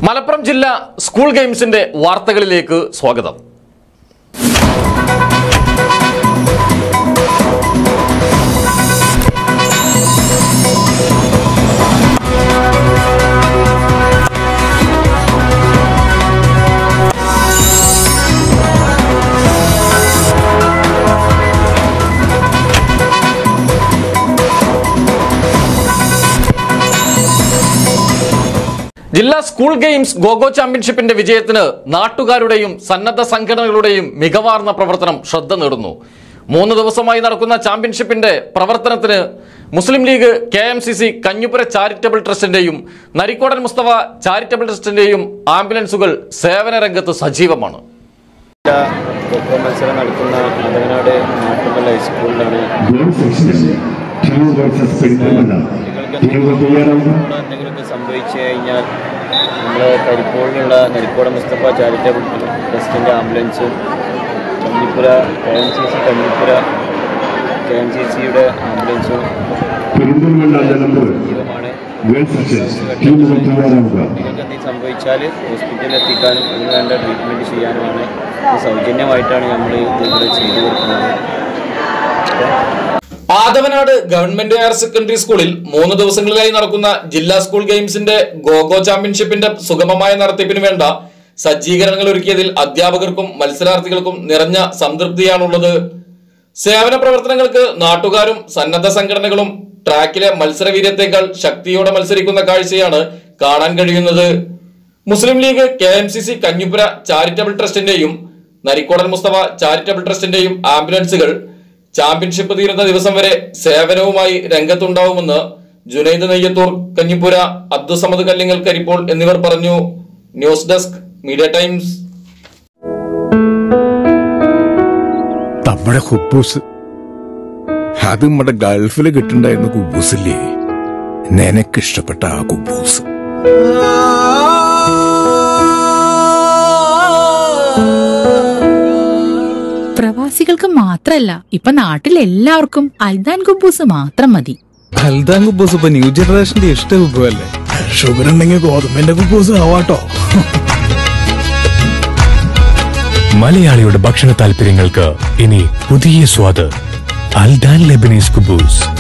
മലപ്പുറം ജില്ലാ സ്കൂൾ ഗെയിംസിന്റെ വാർത്തകളിലേക്ക് സ്വാഗതം ജില്ലാ സ്കൂൾ ഗെയിംസ് ഗോഗോ ചാമ്പ്യൻഷിപ്പിന്റെ വിജയത്തിന് നാട്ടുകാരുടെയും സന്നദ്ധ സംഘടനകളുടെയും മികവാർന്ന പ്രവർത്തനം ശ്രദ്ധ നേടുന്നു മൂന്ന് ദിവസമായി നടക്കുന്ന ചാമ്പ്യൻഷിപ്പിന്റെ പ്രവർത്തനത്തിന് Muslim League K M C C Kanjippura charitable ട്രസ്റ്റിന്റെയും നരിക്കോടൻ മുസ്തഫ ചാരിറ്റബിൾ ട്രസ്റ്റിന്റെയും ആംബുലൻസുകൾ സേവന രംഗത്ത് സജീവമാണ് കൊക്കോ മത്സരം നടക്കുന്ന മതവനാട് നാട്ടുമല്ല ഹൈസ്കൂളിലാണ് ഗോൾ സെക്ഷനിൽ ടീം വേഴ്സസ് പെരിന്തൽമണ്ണ ടീമുകൾ തയ്യാറാവുക ഇവിടെ എന്തെങ്കിലുമൊക്കെ സംഭവിച്ചു കഴിഞ്ഞാൽ നമ്മൾ കരിപ്പോളിലുള്ള നരിക്കോട മുസ്തഫ ചാരിറ്റബിൾ ട്രസ്റ്റിൻ്റെ ആംബുലൻസും Kanjippura K M C C Kanjippura K M C സിയുടെ ആംബുലൻസും പെരിന്തൽമണ്ണ നിലമ്പൂർ ജീവമാണ് ഗേൾ സെക്ഷൻ ടീമുകൾ തയ്യാറാവുക നിങ്ങൾക്ക് എന്തെങ്കിലും സംഭവിച്ചാൽ ഹോസ്പിറ്റലിൽ എത്തിക്കാനും അതിന് വേണ്ട ട്രീറ്റ്മെൻറ്റ് ചെയ്യാനുമാണ് ഇത് സൗജന്യമായിട്ടാണ് നമ്മൾ ഇതിവിടെ ചെയ്തു കൊടുക്കുന്നത് ആദവനാട് ഗവൺമെന്റ് ഹയർ സെക്കൻഡറി സ്കൂളിൽ മൂന്ന് ദിവസങ്ങളിലായി നടക്കുന്ന ജില്ലാ സ്കൂൾ ഗെയിംസിന്റെ ഗോഗോ ചാമ്പ്യൻഷിപ്പിന്റെ സുഗമമായ നടത്തിപ്പിന് വേണ്ട സജ്ജീകരണങ്ങൾ ഒരുക്കിയതിൽ അധ്യാപകർക്കും മത്സരാർത്ഥികൾക്കും നിറഞ്ഞ സംതൃപ്തിയാണുള്ളത് സേവന പ്രവർത്തനങ്ങൾക്ക് നാട്ടുകാരും സന്നദ്ധ സംഘടനകളും ട്രാക്കിലെ മത്സരവീര്യത്തെക്കാൾ ശക്തിയോടെ മത്സരിക്കുന്ന കാഴ്ചയാണ് കാണാൻ കഴിയുന്നത് Muslim League K M C C Kanjippura charitable ട്രസ്റ്റിന്റെയും നരിക്കോടൻ മുസ്തഫ ചാരിറ്റബിൾ ട്രസ്റ്റിന്റെയും ആംബുലൻസുകൾ ചാമ്പ്യൻഷിപ്പ് തീരുന്ന ദിവസം വരെ സേവനവുമായി രംഗത്തുണ്ടാവുമെന്ന് ജുനൈദ് നെയ്യത്തൂർ കഞ്ഞിപ്പുര അബ്ദുസമദ് കല്ലിങ്ങൽ കരിപ്പോൾ എന്നിവർ പറഞ്ഞു ന്യൂസ് ഡെസ്ക് മീഡിയ ടൈംസ് നമ്മുടെ കുബൂസ് അത് നമ്മുടെ ഗൾഫിൽ കിട്ടുണ്ടായിരുന്ന കുബൂസില്ലേ നിനക്കിഷ്ടപ്പെട്ട ആ കുബൂസ് പ്രവാസികൾക്ക് മാത്രല്ല ഇപ്പൊ നാട്ടിൽ എല്ലാവർക്കും അൽദാൻ കുബൂസ് മാത്രം മതി ഹൽദാൻ കുബൂസ് ഇപ്പൊ ന്യൂ ജനറേഷന്റെ ഇഷ്ട കുബുവല്ലേ ഷുഗർ ഉണ്ടെങ്കിൽ ഗോതമ്പിന്റെ കുബൂസ് ആവാട്ടോ മലയാളിയുടെ ഭക്ഷണ താല്പര്യങ്ങൾക്ക് ഇനി പുതിയ സ്വാദ് അൽദാൻ ലെബനീസ് കുബൂസ്